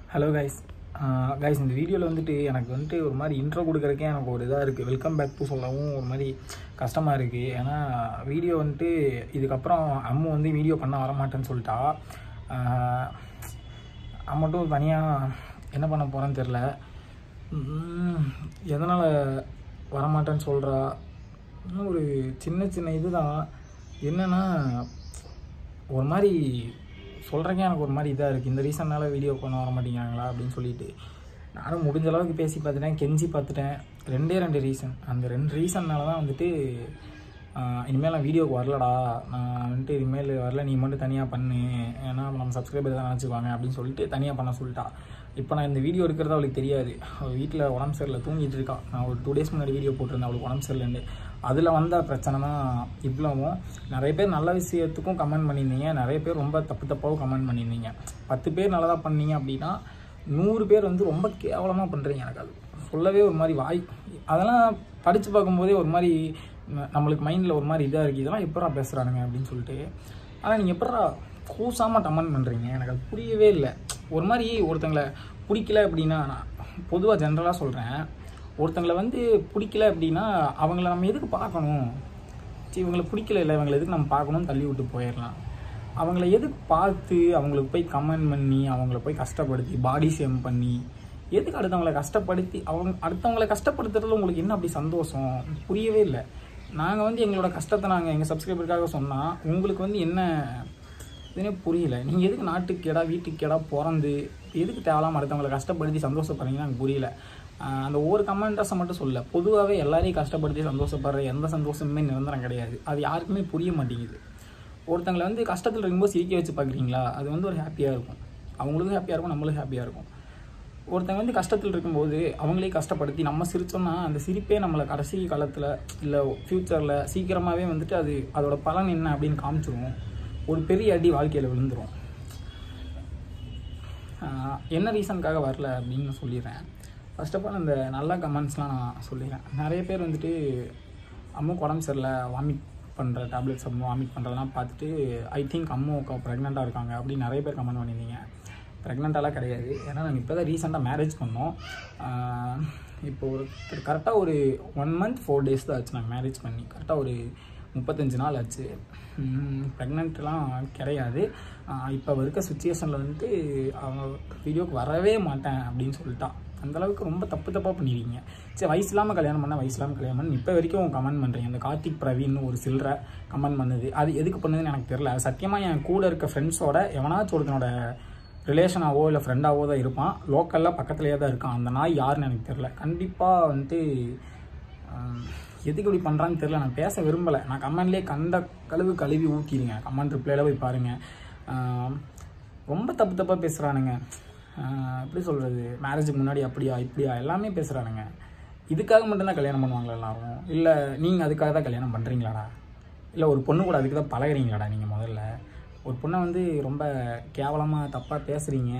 hello guys guys இந்த வீடியோவில் வந்துட்டு எனக்கு வந்துட்டு ஒரு மாதிரி இன்ட்ரோ கொடுக்குறக்கே எனக்கு ஒரு இதாக இருக்குது வெல்கம் பேக் டு சொல்லவும் ஒரு மாதிரி கஷ்டமாக இருக்குது ஏன்னா வீடியோ வந்துட்டு இதுக்கப்புறம் அம்மு வந்து வீடியோ பண்ண வரமாட்டேன்னு சொல்லிட்டா ஆஹ், அவன் மட்டும் தனியாக என்ன பண்ண போகிறேன்னு தெரில எதனால் வரமாட்டேன்னு சொல்கிறா இன்னும் ஒரு சின்ன சின்ன இதுதான் என்னென்னா ஒரு மாதிரி சொல்கிறக்கே எனக்கு ஒரு மாதிரி இதாக இருக்குது இந்த ரீசன்னால வீடியோ பண்ண வர மாட்டேங்கிறாங்களா அப்படின்னு சொல்லிட்டு நானும் முடிஞ்ச அளவுக்கு பேசி பார்த்துட்டேன் கெஞ்சி பார்த்துட்டேன் ரெண்டே ரெண்டு ரீசன் அந்த ரெண்டு ரீசன்னால தான் வந்துட்டு ஆஹ், இனிமேல் நான் வீடியோக்கு வரலடா நான் வந்துட்டு இனிமேல் வரல நீ மட்டும் தனியாக பண்ணு ஏன்னா நம்ம சப்ஸ்கிரைபர் தான் நினச்சிக்குவாங்க அப்படின்னு சொல்லிட்டு தனியாக பண்ண சொல்லிட்டா இப்போ நான் இந்த வீடியோ எடுக்கிறது அவளுக்கு தெரியாது அவள் வீட்டில் உடம்பு சரியில்லை தூங்கிட்டு இருக்கா நான் ஒரு டூ டேஸ் முன்னாடி வீடியோ போட்டிருந்தேன் அவளுக்கு உடம்பு சரியில்லைன்னு அதில் வந்த பிரச்சனை தான் இவ்வளவும் நிறைய பேர் நல்ல விஷயத்துக்கும் கமெண்ட் பண்ணியிருந்தீங்க நிறைய பேர் ரொம்ப தப்பு தப்பாகவும் கமெண்ட் பண்ணியிருந்தீங்க பத்து பேர் நல்லதாக பண்ணீங்க அப்படின்னா நூறு பேர் வந்து ரொம்ப கேவலமாக பண்ணுறீங்க எனக்கு அது சொல்லவே ஒரு மாதிரி வாய் அதெல்லாம் படித்து பார்க்கும்போதே ஒரு மாதிரி ந- நம்மளுக்கு மைண்டில் ஒரு மாதிரி இதாக இருக்குது இதெல்லாம் எப்படா பேசுகிறானுங்க அப்படின்னு சொல்லிட்டு ஆனால் நீங்கள் எப்படா கூசாமல் கமெண்ட் பண்ணுறீங்க எனக்கு அது புரியவே இல்லை ஒரு மாதிரி ஒருத்தங்களை பிடிக்கல அப்படின்னா நான் பொதுவாக ஜென்ரலாக சொல்கிறேன் ஒருத்தங்களை வந்து பிடிக்கல அப்படின்னா அவங்கள நம்ம எதுக்கு பார்க்கணும் சரி இவங்களை பிடிக்கல இல்லை இவங்களை எதுக்கு நம்ம பார்க்கணும்னு தள்ளி விட்டு போயிடலாம் அவங்கள எதுக்கு பார்த்து அவங்களுக்கு போய் கமெண்ட் பண்ணி அவங்கள போய் கஷ்டப்படுத்தி பாடி ஷேம் பண்ணி எதுக்கு அடுத்தவங்களை கஷ்டப்படுத்தி அவங்க அடுத்தவங்களை கஷ்டப்படுத்துறதுல உங்களுக்கு என்ன அப்படி சந்தோஷம் புரியவே இல்லை நாங்கள் வந்து எங்களோட கஷ்டத்தை நாங்கள் எங்கள் சப்ஸ்கிரைபருக்காக சொன்னால் உங்களுக்கு வந்து என்ன இதுனே புரியல நீங்கள் எதுக்கு நாட்டுக்கு கேடா வீட்டுக்கு கேடா பிறந்து எதுக்கு தேவலாம் அடுத்தவங்களை கஷ்டப்படுத்தி சந்தோஷப்படுறீங்கன்னு எனக்கு புரியல ஆஹ் அந்த ஒரு கமெண்டர்ஸை மட்டும் சொல்ல பொதுவாகவே எல்லாரையும் கஷ்டப்படுத்தி சந்தோஷப்படுற எந்த சந்தோஷமுமே நிரந்தரம் கிடையாது அது யாருக்குமே புரிய மாட்டேங்குது ஒருத்தங்களை வந்து கஷ்டத்தில் இருக்கும்போது சிரிக்க வச்சு பார்க்குறீங்களா அது வந்து ஒரு ஹாப்பியாக இருக்கும் அவங்களுக்கும் ஹாப்பியாக இருக்கும் நம்மளுக்கும் ஹாப்பியாக இருக்கும் ஒருத்தங்க வந்து கஷ்டத்தில் இருக்கும்போது அவங்களே கஷ்டப்படுத்தி நம்ம சிரிச்சோம்னா அந்த சிரிப்பே நம்மளை கடைசி காலத்தில் இல்லை ஃப்யூச்சரில் சீக்கிரமாகவே வந்துட்டு அது அதோட பலன் என்ன அப்படின்னு காமிச்சிரும் ஒரு பெரிய அடி வாழ்க்கையில் விழுந்துரும் ஆஹ் என்ன ரீசனுக்காக வரல அப்படின்னு நான் சொல்லிடுறேன் ஃபர்ஸ்ட் ஆஃப் ஆல் அந்த நல்ல கமெண்ட்ஸ்லாம் நான் சொல்லிடுறேன் நிறைய பேர் வந்துட்டு அம்முக்கு உடம்பு சரியில்லை வாமிட் பண்ணுற டேப்லெட்ஸ் அம்மா வாமிட் பண்ணுறதெல்லாம் பார்த்துட்டு ஐ திங்க் அம்மு ப்ரெக்னெண்ட்டாக இருக்காங்க அப்படின்னு நிறைய பேர் கமெண்ட் பண்ணியிருந்தீங்க ப்ரெக்னெண்ட்டாலாம் கிடையாது ஏன்னா நாங்கள் இப்போ தான் ரீசெண்டாக மேரேஜ் பண்ணோம் ஆஹ் இப்போ ஒரு கரெக்டாக ஒரு ஒன் மந்த் ஃபோர் டேஸ் தான் ஆச்சு நாங்கள் மேரேஜ் பண்ணி கரெக்டாக ஒரு முப்பத்தஞ்சு நாள் ஆச்சு ப்ரெக்னென்ட்லாம் கிடையாது ஆஹ் இப்போ இருக்க சுச்சுவேஷனில் வந்துட்டு அவங்க வீடியோக்கு வரவே மாட்டேன் அப்படின்னு சொல்லிட்டா அந்த அளவுக்கு ரொம்ப தப்பு தப்பாக பண்ணிருக்கீங்க சரி வயசு இல்லாமல் கல்யாணம் பண்ண வயசு இல்லாமல் கல்யாணம் பண்ண இப்போ வரைக்கும் கமெண்ட் பண்ணுறீங்க அந்த கார்த்திக் பிரவீன் ஒரு சில்லற கமெண்ட் பண்ணுது அது எதுக்கு பண்ணுதுன்னு எனக்கு தெரியல அது சத்தியமாக என் கூட இருக்க ஃப்ரெண்ட்ஸோட எவனாச்சும் ஒருத்தனோட ரிலேஷனாவோ இல்லை ஃப்ரெண்டாவோ தான் இருப்பான் லோக்கலில் பக்கத்துலேயே தான் இருக்கான் அந்த நாய் யாருன்னு எனக்கு தெரில கண்டிப்பாக வந்துட்டு ஆஹ், எதுக்கு இப்படி பண்ணுறான்னு தெரில நான் பேச விரும்பலை நான் கமெண்ட்லேயே கண்ட கழுவு கழுவி ஊற்றிடுங்க கமெண்ட் ரிப்ளைல போய் பாருங்கள் ஆஹ், ரொம்ப தப்பு தப்பாக பேசுகிறானுங்க எப்படி சொல்கிறது மேரேஜுக்கு முன்னாடி அப்படியா இப்படியா எல்லாமே பேசுகிறானுங்க இதுக்காக மட்டும்தான் கல்யாணம் பண்ணுவாங்களா எல்லாரும் இல்லை நீங்கள் அதுக்காக தான் கல்யாணம் பண்ணுறீங்களாடா இல்லை ஒரு பொண்ணு கூட அதுக்கு தான் பழகுறீங்களாடா நீங்கள் முதல்ல ஒரு பொண்ணை வந்து ரொம்ப கேவலமாக தப்பாக பேசுகிறீங்க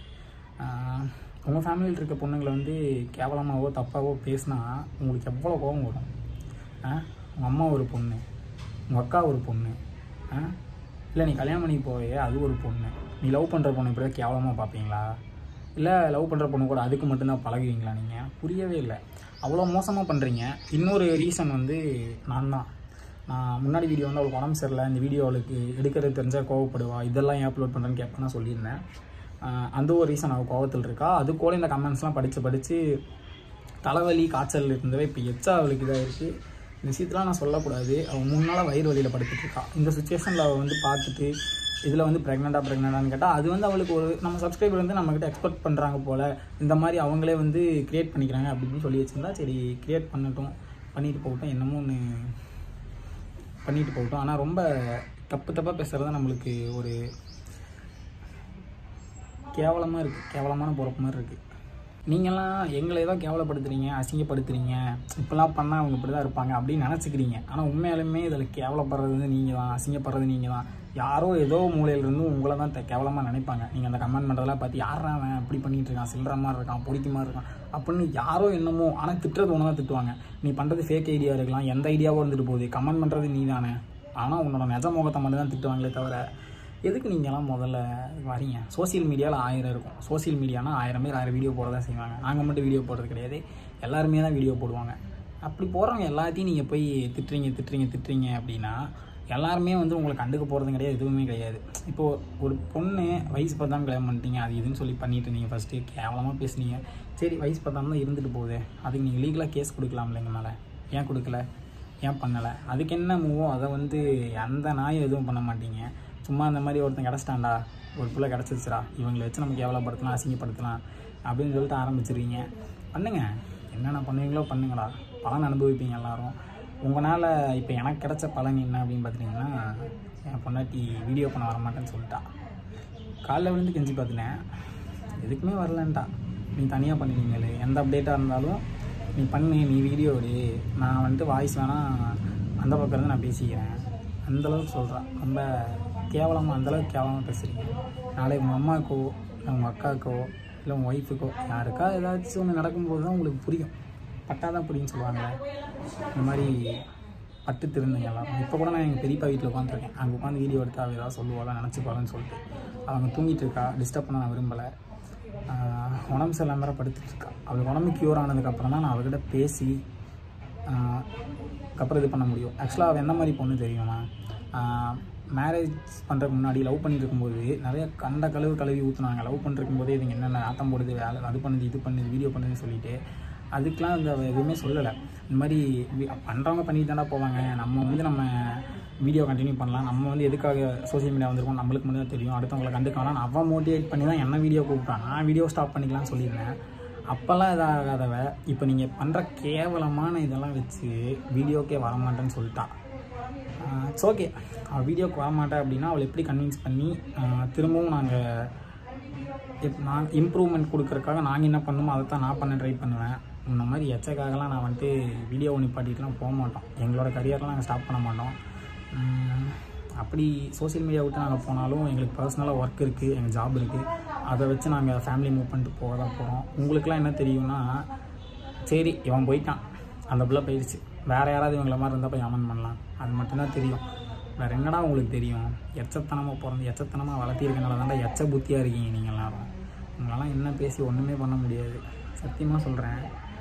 உங்கள் ஃபேமிலியில் இருக்க பொண்ணுங்களை வந்து கேவலமாகவோ தப்பாகவோ பேசினா உங்களுக்கு எவ்வளோ கோபம் வரும் ஆ உங்கள் அம்மா ஒரு பொண்ணு உங்கள் அக்கா ஒரு பொண்ணு ஆ இல்லை நீ கல்யாணம் பண்ணி போயே அது ஒரு பொண்ணு நீ லவ் பண்ணுற பொண்ணு இப்படி தான் கேவலமாக பார்ப்பீங்களா இல்லை லவ் பண்ணுற பொண்ணு கூட அதுக்கு மட்டும்தான் பழகுவீங்களா நீங்கள் புரியவே இல்லை அவ்வளோ மோசமாக பண்ணுறீங்க இன்னொரு ரீசன் வந்து நான் தான் நான் முன்னாடி வீடியோ வந்து அவளுக்கு உடம்பு சரியில்லை இந்த வீடியோ அவளுக்கு எடுக்கிறது தெரிஞ்சால் கோவப்படுவா இதெல்லாம் ஏன் அப்லோட் பண்ணுறேன்னு கேட்பேன் நான் சொல்லியிருந்தேன் ஆஹ் அந்த ஒரு ரீசன் அவள் கோவத்தில் இருக்கா அது கூட இந்த கமெண்ட்ஸ்லாம் படித்து படித்து தலைவலி காய்ச்சல் இருந்தவே இப்போ எச்சா அவளுக்கு இதாக இருக்குது இந்த விஷயத்தெலாம் நான் சொல்லக்கூடாது அவள் மூணு நாளாக வயிறு வலியில் படுத்துட்டு இருக்கா இந்த சுச்சுவேஷனில் அவள் வந்து பார்த்துட்டு இதில் வந்து ப்ரெக்னெண்ட்டாக ப்ரெக்னெண்டான்னு கேட்டால் அது வந்து அவளுக்கு ஒரு நம்ம சப்ஸ்கிரைபர் வந்து நம்மக்கிட்ட எக்ஸ்பெக்ட் பண்ணுறாங்க போல் இந்த மாதிரி அவங்களே வந்து க்ரியேட் பண்ணிக்கிறாங்க அப்படின்னு சொல்லி வச்சுருந்தா சரி க்ரியேட் பண்ணட்டும் பண்ணிட்டு போகட்டும் என்னமோ ஒன்று பண்ணிட்டு போகட்டும் ஆனால் ரொம்ப தப்பு தப்பாக பேசுகிறது தான் நம்மளுக்கு ஒரு கேவலமாக இருக்குது கேவலமான பொறுப்பு மாதிரி இருக்குது நீங்கள்லாம் எங்களை ஏதோ கேவலப்படுத்துறீங்க அசிங்கப்படுத்துறீங்க இப்படிலாம் பண்ணால் அவங்க இப்படி தான் இருப்பாங்க அப்படின்னு நினச்சிக்கிறீங்க ஆனால் உண்மையாலுமே இதில் கேவலப்படுறது வந்து நீங்கள் தான் அசிங்கப்படுறது நீங்கள் தான் யாரோ ஏதோ மூலையிலேருந்து உங்களை தான் த- கேவலமாக நினைப்பாங்க நீங்கள் அந்த கமெண்ட் பண்ணுறதெல்லாம் பார்த்து யாரா அவன் இப்படி பண்ணிட்டு இருக்கான் சில்லற மாதிரி இருக்கான் பொடிக்க மாதிரி இருக்கான் அப்படின்னு யாரோ என்னமோ ஆனால் திட்டுறது ஒன்று தான் திட்டுவாங்க நீ பண்ணுறது ஃபேக் ஐடியா இருக்கலாம் எந்த ஐடியாவோ இருந்துட்டு போகுது கமெண்ட் பண்ணுறது நீ தானே ஆனால் உன்னோட நிஜ முகத்தை மட்டும் தான் திட்டுவாங்களே தவிர எதுக்கு நீங்கள்லாம் முதல்ல வரீங்க சோஷியல் மீடியாவில் ஆயிரம் இருக்கும் சோஷியல் மீடியானா ஆயிரம் பேர் ஆயிரம் வீடியோ போட தான் செய்வாங்க நாங்கள் மட்டும் வீடியோ போடுறது கிடையாது எல்லாருமே தான் வீடியோ போடுவாங்க அப்படி போடுறவங்க எல்லாத்தையும் நீங்கள் போய் திட்டுறீங்க திட்டுறீங்க திட்டுறீங்க அப்படின்னா எல்லாருமே வந்து உங்களை கண்டுக்க போகிறதும் கிடையாது எதுவுமே கிடையாது இப்போது ஒரு பொண்ணு வயசு பார்த்தாம கல்யாணம் பண்ணிட்டீங்க அது இதுன்னு சொல்லி பண்ணிட்டு இருந்தீங்க ஃபஸ்ட்டு கேவலமாக பேசுனீங்க சரி வயசு பார்த்தாம தான் இருந்துட்டு போகுது அதுக்கு நீங்கள் லீகலாக கேஸ் கொடுக்கலாம்ல எங்கள் மேலே ஏன் கொடுக்கல ஏன் பண்ணலை அதுக்கு என்ன மூவோ அதை வந்து எந்த நாயும் எதுவும் பண்ண மாட்டீங்க சும்மா அந்த மாதிரி ஒருத்தன் கிடச்சிட்டான்டா ஒரு பிள்ளை கிடச்சிருச்சுடா இவங்களை வச்சு நம்ம கேவலப்படுத்தலாம் அசிங்கப்படுத்தலாம் அப்படின்னு சொல்லிட்டு ஆரம்பிச்சிருவீங்க பண்ணுங்க என்னென்ன பண்ணுவீங்களோ பண்ணுங்கடா பலன் அனுபவிப்பீங்க எல்லாரும் உங்களால் இப்போ எனக்கு கிடைச்ச பலன் என்ன அப்படின்னு பார்த்துட்டிங்கன்னா என் பொண்டாட்டி வீடியோ பண்ண வர மாட்டேன்னு சொல்லிட்டா காலைல விழுந்து கெஞ்சி பார்த்துட்டேன் எதுக்குமே வரலன்ட்டா நீ தனியாக பண்ணிடுங்களே எந்த அப்டேட்டாக இருந்தாலும் நீ பண்ணு நீ வீடியோ எடு நான் வந்துட்டு வாய்ஸ் வேணால் அந்த பக்கம் இருந்து நான் பேசிக்கிறேன் அந்தளவுக்கு சொல்கிறேன் ரொம்ப கேவலமாக அந்தளவுக்கு கேவலமாக பேசுகிறீங்க நாளை உங்கள் அம்மாவுக்கோ இல்லை உங்கள் அக்காவுக்கோ இல்லை உங்கள் ஒய்ஃபுக்கோ யாருக்கா ஏதாச்சும் ஒன்று நடக்கும்போது தான் உங்களுக்கு புரியும் பட்டாதான் புரியும்னு சொல்லுவாங்கள்ல இந்த மாதிரி பட்டு திருந்தீங்க எல்லாரும் இப்போ கூட நான் எங்கள் பெரியப்பா வீட்டில் உட்காந்துருக்கேன் அங்கே உட்காந்து வீடியோ எடுத்து அவள் ஏதாவது சொல்லுவாள் நினச்சிப்பாளன்னு சொல்லிட்டு அவங்க தூங்கிட்டு இருக்கா டிஸ்டர்ப் பண்ண நான் விரும்பலை ஆஹ் உடம்பு சரியில்லாம வேற படுத்துட்டு இருக்கா அவளுக்கு உடம்பு க்யூர் ஆனதுக்கப்புறம் தான் நான் அவகிட்ட பேசி ஆஹ் அதுக்கப்புறம் இது பண்ண முடியும் ஆக்சுவலாக அவள் என்ன மாதிரி பொண்ணு தெரியுமா மேரேஜ் பண்ணுறதுக்கு முன்னாடி லவ் பண்ணிட்டு இருக்கும்போது நிறைய கண்ட கழுவு கழுவி ஊற்றுனாங்க லவ் பண்ணிருக்கும் போதே இதுங்க என்னென்ன ஆட்டம் போடுது வேலை அது பண்ணுது இது பண்ணுது வீடியோ பண்ணுதுன்னு சொல்லிட்டு அதுக்கெலாம் இந்த அவ எதுவுமே சொல்லலை இந்த மாதிரி பண்ணுறவங்க பண்ணிட்டு தானே போவாங்க நம்ம வந்து நம்ம வீடியோ கண்டினியூ பண்ணலாம் நம்ம வந்து எதுக்காக சோஷியல் மீடியா வந்திருக்கோம் நம்மளுக்கு மட்டும் தான் தெரியும் அடுத்தவங்களை கண்டுக்க வேணாம் அவன் மோட்டிவேட் பண்ணி தான் என்ன வீடியோ கூப்பிட்டான் நான் வீடியோ ஸ்டாப் பண்ணிக்கலாம்னு சொல்லியிருந்தேன் அப்போல்லாம் இதாகாதவ இப்போ நீங்கள் பண்ணுற கேவலமான இதெல்லாம் வச்சு வீடியோக்கே வரமாட்டேன்னு சொல்லிட்டா இட்ஸ் ஓகே அவள் வீடியோக்கு வரமாட்டேன் அப்படின்னா அவளை எப்படி கன்வின்ஸ் பண்ணி ஆஹ் திரும்பவும் நாங்கள் இப் நான் இம்ப்ரூவ்மெண்ட் கொடுக்குறக்காக நாங்கள் என்ன பண்ணுமோ அதை தான் நான் பண்ண ட்ரை பண்ணுவேன் இந்த மாதிரி எச்சக்காகலாம் நான் வந்துட்டு வீடியோ நிப்பாட்டிட்டுலாம் போக மாட்டோம் எங்களோட கரியர்லாம் நாங்கள் ஸ்டாப் பண்ண மாட்டோம் உம், அப்படி சோஷியல் மீடியா விட்டு நாங்கள் போனாலும் எங்களுக்கு பர்சனலாக ஒர்க் இருக்குது எங்கள் ஜாப் இருக்குது அதை வச்சு நாங்கள் ஃபேமிலி மூவ் பண்ணிட்டு போக தான் போகிறோம் உங்களுக்குலாம் என்ன தெரியும்னா சரி இவன் போயிட்டான் அந்த பிள்ளை போயிடுச்சு வேறு யாராவது இவங்கள மாதிரி இருந்தால் போய் அமன் பண்ணலாம் அது மட்டும்தான் தெரியும் வேறு என்னடா உங்களுக்கு தெரியும் எச்சத்தனமாக பிறந்து எச்சத்தனமாக வளர்த்திருக்கனால தாண்டா எச்ச புத்தியாக இருக்கீங்க நீங்கள் எல்லாரும் உங்களெல்லாம் என்ன பேசி ஒன்றுமே பண்ண முடியாது சத்தியமாக சொல்கிறேன்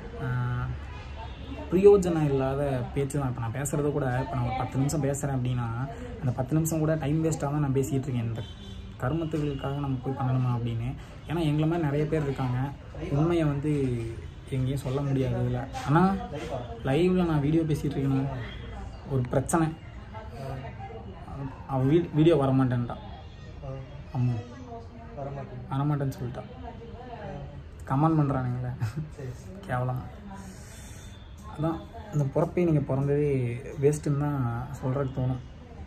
பிரயோஜனம் இல்லாத பேச்சு தான் இப்போ நான் பேசுகிறத கூட இப்போ நான் ஒரு பத்து நிமிஷம் பேசுகிறேன் அப்படின்னா அந்த பத்து நிமிஷம் கூட டைம் வேஸ்ட்டாக தான் நான் பேசிகிட்டு இருக்கேன் இந்த கருமத்துகளுக்காக நம்ம போய் பண்ணணுமா அப்படின்னு ஏன்னா எங்களை மாதிரி நிறைய பேர் இருக்காங்க உண்மையை வந்து எங்கேயும் சொல்ல முடியாது இதில் ஆனால் லைவில் நான் வீடியோ பேசிகிட்டு இருக்கேன் ஒரு பிரச்சனை அவன் வீ வீடியோ வரமாட்டேன்ட்டான் அம்மா வரமாட்டேன் வரமாட்டேன்னு சொல்லிட்டான் கமெண்ட் பண்ணுறானுங்களே கேவலம் அதான் இந்த பிறப்பே நீங்கள் பிறந்ததே வேஸ்ட்டுன்னு தான் சொல்கிறதுக்கு தோணும்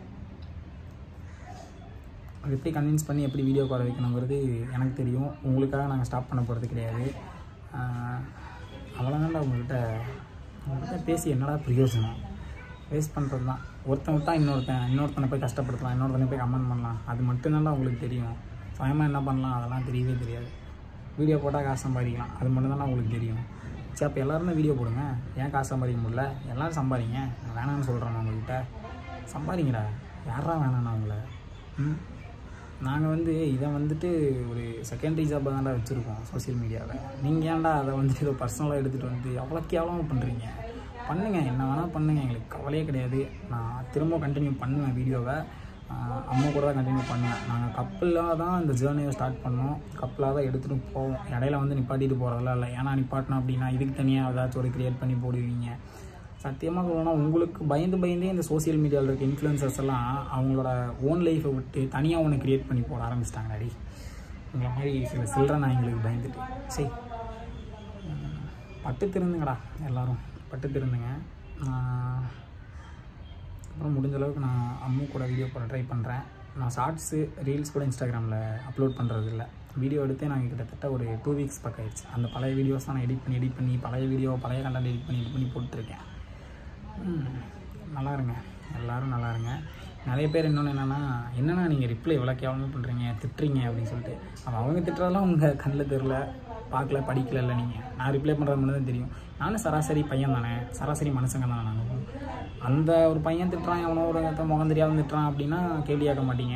அது எப்படி கன்வின்ஸ் பண்ணி எப்படி வீடியோ வர வைக்கணுங்கிறது எனக்கு தெரியும் உங்களுக்காக நாங்கள் ஸ்டாப் பண்ண போகிறது கிடையாது அவ்வளோதான்டா உங்கள்கிட்ட உங்கள்கிட்ட பேசி என்னடா பிரயோஜனம் வேஸ்ட் பண்ணுறது தான் ஒருத்தன் விட்டா இன்னொருத்தன் இன்னொருத்தனை போய் கஷ்டப்படுத்தலாம் இன்னொருத்தனை போய் கமெண்ட் பண்ணலாம் அது மட்டும்தான்டா உங்களுக்கு தெரியும் சுயமாக என்ன பண்ணலாம் அதெல்லாம் தெரியவே தெரியாது வீடியோ போட்டால் காசு சம்பாதிக்கலாம் அது மட்டும்தானே உங்களுக்கு தெரியும் சரி அப்போ எல்லாருமே வீடியோ போடுங்க ஏன் காசு சம்பாதிக்க முடியல எல்லோரும் சம்பாதிங்க நான் வேணாம்னு சொல்கிறேன் உங்கள்கிட்ட சம்பாதிங்கடா யாரா வேணாண்ணா உங்களை ம் நாங்கள் வந்து இதை வந்துட்டு ஒரு செகண்டரி ஜாப்பாக தான்டா வச்சுருக்கோம் சோஷியல் மீடியாவில் நீங்கள் ஏன்டா அதை வந்துட்டு ஏதோ பர்சனலாக எடுத்துகிட்டு வந்து அவ்வளோ கேவலமாக பண்ணுறீங்க பண்ணுங்கள் என்ன வேணால் பண்ணுங்கள் எங்களுக்கு கவலையே கிடையாது நான் திரும்ப கண்டினியூ பண்ணுவேன் வீடியோவை ஆஹ் அம்மா கூட தான் கண்டினியூ பண்ணுவேன் நாங்கள் கப்பலாக தான் இந்த ஜேர்னியை ஸ்டார்ட் பண்ணோம் கப்பலாக தான் எடுத்துகிட்டு போவோம் இடையில வந்து நிப்பாட்டிட்டு போகிறதெல்லாம் இல்லை ஏன்னா நிப்பாட்டினோம் அப்படின்னா இதுக்கு தனியாக ஏதாச்சும் ஒரு க்ரியேட் பண்ணி போடுவீங்க சத்தியமாக சொல்லணும்னா உங்களுக்கு பயந்து பயந்தே இந்த சோஷியல் மீடியாவில் இருக்க இன்ஃப்ளூயன்சர்ஸ் எல்லாம் அவங்களோட ஓன் லைஃப்பை விட்டு தனியாக ஒன்று க்ரியேட் பண்ணி போட ஆரம்பிச்சிட்டாங்க அடி உங்களை மாதிரி சில சில்லற நாய்ங்களுக்கு பயந்துட்டு சரி உம், பட்டு திருந்துங்கடா எல்லாரும் பட்டு திருந்துங்க நான் அப்புறம் முடிஞ்ச அளவுக்கு நான் அம்மு கூட வீடியோ போட ட்ரை பண்ணுறேன் நான் ஷார்ட்ஸு ரீல்ஸ் கூட இன்ஸ்டாகிராமில் அப்லோட் பண்ணுறது இல்லை வீடியோ எடுத்து நாங்கள் கிட்டத்தட்ட ஒரு டூ வீக்ஸ் பக்கம் ஆயிடுச்சு அந்த பழைய வீடியோஸ் தான் நான் எடிட் பண்ணி எடிட் பண்ணி பழைய வீடியோ பழைய கண்டென்ட் எடிட் பண்ணி எடிட் பண்ணி போட்டுருக்கேன் ம், நல்லா இருங்க எல்லோரும் நல்லா இருங்க நிறைய பேர் இன்னொன்று என்னென்னா என்னென்னா நீங்கள் ரிப்ளை இவ்வளோ கேவலமாக பண்ணுறீங்க திட்டுறீங்க அப்படின்னு சொல்லிட்டு அவன் அவங்க திட்டுறதெல்லாம் உங்கள் கண்ணில் தெரில பார்க்கல படிக்கல இல்லை நீங்கள் நான் ரிப்ளை பண்ணுறது மட்டும் தான் தெரியும் நானும் சராசரி பையன் தானே சராசரி மனுஷங்க தானே நானும் அந்த ஒரு பையன் திட்டுறான் எவனோ ஒரு ஒருத்தன் முகம் தெரியாத திட்டுறான் அப்படின்னா கேள்வி கேட்க மாட்டீங்க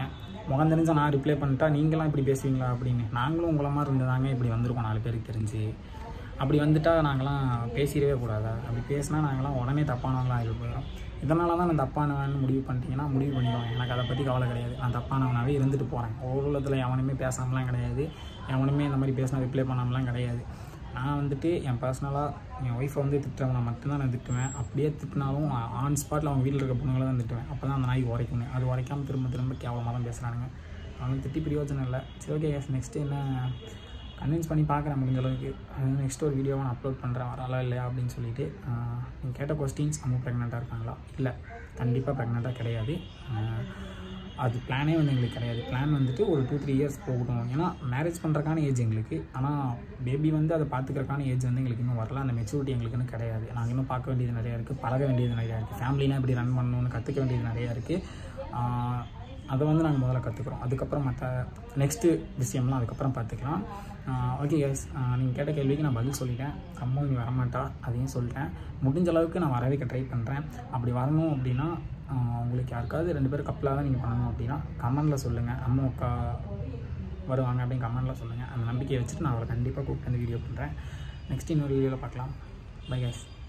முகம் தெரிஞ்சா நான் ரிப்ளை பண்ணிட்டா நீங்களாம் இப்படி பேசுவீங்களா அப்படின்னு நாங்களும் உங்களை மாதிரி இருந்ததாங்க இப்படி வந்திருக்கோம் நாலு பேருக்கு தெரிஞ்சு அப்படி வந்துட்டா நாங்களாம் பேசிடவே கூடாதா அப்படி பேசினா நாங்களாம் உடனே தப்பானவங்களாம் ஆகி போயிடும் இதனால தான் நான் தப்பானவன் முடிவு பண்ணிட்டீங்கன்னா முடிவு பண்ணிடுவோம் எனக்கு அதை பற்றி கவலை கிடையாது நான் தப்பானவனாகவே இருந்துட்டு போகிறேன் உலகத்தில் எவனுமே பேசாமலாம் கிடையாது எவனுமே இந்த மாதிரி பேசினா ரிப்ளை பண்ணாமலாம் கிடையாது நான் வந்துட்டு என் பர்சனலாக என் ஒய்ஃபை வந்து திட்டுறவனை மட்டும்தான் நான் திட்டுவேன் அப்படியே திட்டினாலும் ஆன் ஸ்பாட்டில் அவங்க வீட்டில் இருக்க பொண்ணுங்களை தான் திட்டுவேன் அப்போ தான் அந்த நாய் உரைக்கணும் அது உரைக்காமல் திரும்ப திரும்ப கேவலமாக தான் பேசுகிறானுங்க அவங்க திட்டி பிரயோஜனம் இல்லை சரி ஓகே நெக்ஸ்ட்டு என்ன கன்வின்ஸ் பண்ணி பார்க்குறேன் முடிஞ்ச அளவுக்கு அது நெக்ஸ்ட் ஒரு வீடியோவை நான் அப்லோட் பண்ணுறேன் வராலா இல்லையா அப்படின்னு சொல்லிட்டு நீங்கள் கேட்ட கொஸ்டின்ஸ் அம்மா ப்ரெக்னெண்ட்டாக இருக்காங்களா இல்லை கண்டிப்பாக ப்ரெக்னெண்ட்டாக கிடையாது ஆஹ் அது பிளானே வந்து எங்களுக்கு கிடையாது பிளான் வந்துட்டு ஒரு டூ த்ரீ இயர்ஸ் போகட்டும் ஏன்னா மேரேஜ் பண்ணுறக்கான ஏஜ் எங்களுக்கு ஆனால் பேபி வந்து அதை பார்த்துக்கிறக்கான ஏஜ் வந்து எங்களுக்கு இன்னும் வரல அந்த மெச்சூரிட்டி எங்களுக்கு இன்னும் கிடையாது நாங்கள் இன்னும் பார்க்க வேண்டியது நிறையா இருக்குது பழக வேண்டியது நிறையா இருக்குது ஃபேமிலினா இப்படி ரன் பண்ணணும்னு கற்றுக்க வேண்டியது நிறையா இருக்குது அதை வந்து நாங்கள் முதல்ல கற்றுக்குறோம் அதுக்கப்புறம் மற்ற நெக்ஸ்ட்டு விஷயம்லாம் அதுக்கப்புறம் பார்த்துக்கலாம் ஓகே கேஸ் நீங்கள் கேட்ட கேள்விக்கு நான் பதில் சொல்லிட்டேன் அம்மா நீ வரமாட்டா அதையும் சொல்லிட்டேன் முடிஞ்ச அளவுக்கு நான் வரவே ட்ரை பண்ணுறேன் அப்படி வரணும் அப்படின்னா ஆஹ் உங்களுக்கு யாருக்காவது ரெண்டு பேரும் கப்பலாக தான் நீங்கள் பண்ணணும் அப்படின்னா கமெண்டில் சொல்லுங்கள் அம்மா அக்கா வருவாங்க அப்படின்னு கமெண்டில் சொல்லுங்கள் அந்த நம்பிக்கையை வச்சுட்டு நான் அவரை கண்டிப்பாக கூப்பிட்டு வந்து வீடியோ பண்ணுறேன் நெக்ஸ்ட் இன்னொரு வீடியோவில் பார்க்கலாம் பை கேஸ்